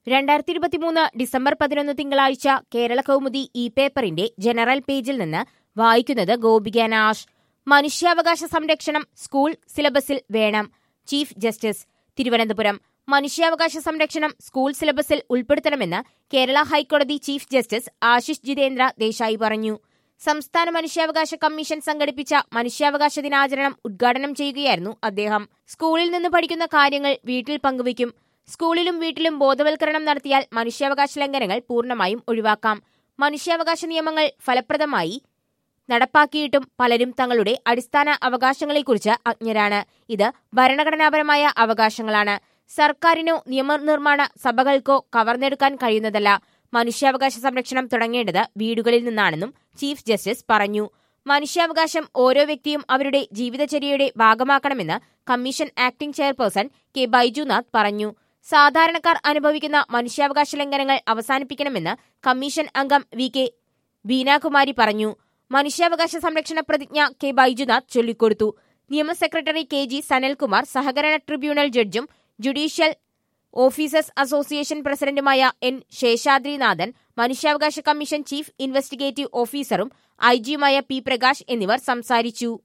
രണ്ടായിരത്തി ഇരുപത്തിമൂന്ന് ഡിസംബർ പതിനൊന്ന് തിങ്കളാഴ്ച കേരള കൗമുദി ഇ പേപ്പറിന്റെ ജനറൽ പേജിൽ നിന്ന് വായിക്കുന്നത് ഗോപിക നാഷ് മനുഷ്യാവകാശ സംരക്ഷണം സ്കൂൾ സിലബസിൽ വേണം ചീഫ് ജസ്റ്റിസ് തിരുവനന്തപുരം മനുഷ്യാവകാശ സംരക്ഷണം സ്കൂൾ സിലബസിൽ ഉൾപ്പെടുത്തണമെന്ന് കേരള ഹൈക്കോടതി ചീഫ് ജസ്റ്റിസ് ആശിഷ് ജിതേന്ദ്ര ദേശായി പറഞ്ഞു സംസ്ഥാന മനുഷ്യാവകാശ കമ്മീഷൻ സംഘടിപ്പിച്ച മനുഷ്യാവകാശ ദിനാചരണം ഉദ്ഘാടനം ചെയ്യുകയായിരുന്നു അദ്ദേഹം സ്കൂളിൽ നിന്ന് പഠിക്കുന്ന കാര്യങ്ങൾ വീട്ടിൽ പങ്കുവയ്ക്കും സ്കൂളിലും വീട്ടിലും ബോധവൽക്കരണം നടത്തിയാൽ മനുഷ്യാവകാശ ലംഘനങ്ങൾ പൂർണ്ണമായും ഒഴിവാക്കാം മനുഷ്യാവകാശ നിയമങ്ങൾ ഫലപ്രദമായി നടപ്പാക്കിയിട്ടും പലരും തങ്ങളുടെ അടിസ്ഥാന അവകാശങ്ങളെക്കുറിച്ച് അജ്ഞരാണ് ഇത് ഭരണഘടനാപരമായ അവകാശങ്ങളാണ് സർക്കാരിനോ നിയമനിർമ്മാണ സഭകൾക്കോ കവർന്നെടുക്കാൻ കഴിയുന്നതല്ല മനുഷ്യാവകാശ സംരക്ഷണം തുടങ്ങേണ്ടത് വീടുകളിൽ നിന്നാണെന്നും ചീഫ് ജസ്റ്റിസ് പറഞ്ഞു മനുഷ്യാവകാശം ഓരോ വ്യക്തിയും അവരുടെ ജീവിതചര്യയുടെ ഭാഗമാക്കണമെന്ന് commission acting chairperson K Baijunath പറഞ്ഞു സാധാരണക്കാർ അനുഭവിക്കുന്ന മനുഷ്യാവകാശ ലംഘനങ്ങൾ അവസാനിപ്പിക്കണമെന്ന് കമ്മീഷൻ അംഗം വി കെ ബീനാകുമാരി പറഞ്ഞു മനുഷ്യാവകാശ സംരക്ഷണ പ്രതിജ്ഞ കെ ബൈജുനാഥ് ചൊല്ലിക്കൊടുത്തു നിയമ സെക്രട്ടറി കെ ജി സനൽകുമാർ സഹകരണ ട്രിബ്യൂണൽ ജഡ്ജും ജുഡീഷ്യൽ ഓഫീസേഴ്സ് അസോസിയേഷൻ പ്രസിഡന്റുമായ എൻ ശേഷാദ്രിനാഥൻ മനുഷ്യാവകാശ കമ്മീഷൻ ചീഫ് ഇൻവെസ്റ്റിഗേറ്റീവ് ഓഫീസറും ഐജിയുമായ പി പ്രകാശ് എന്നിവർ സംസാരിച്ചു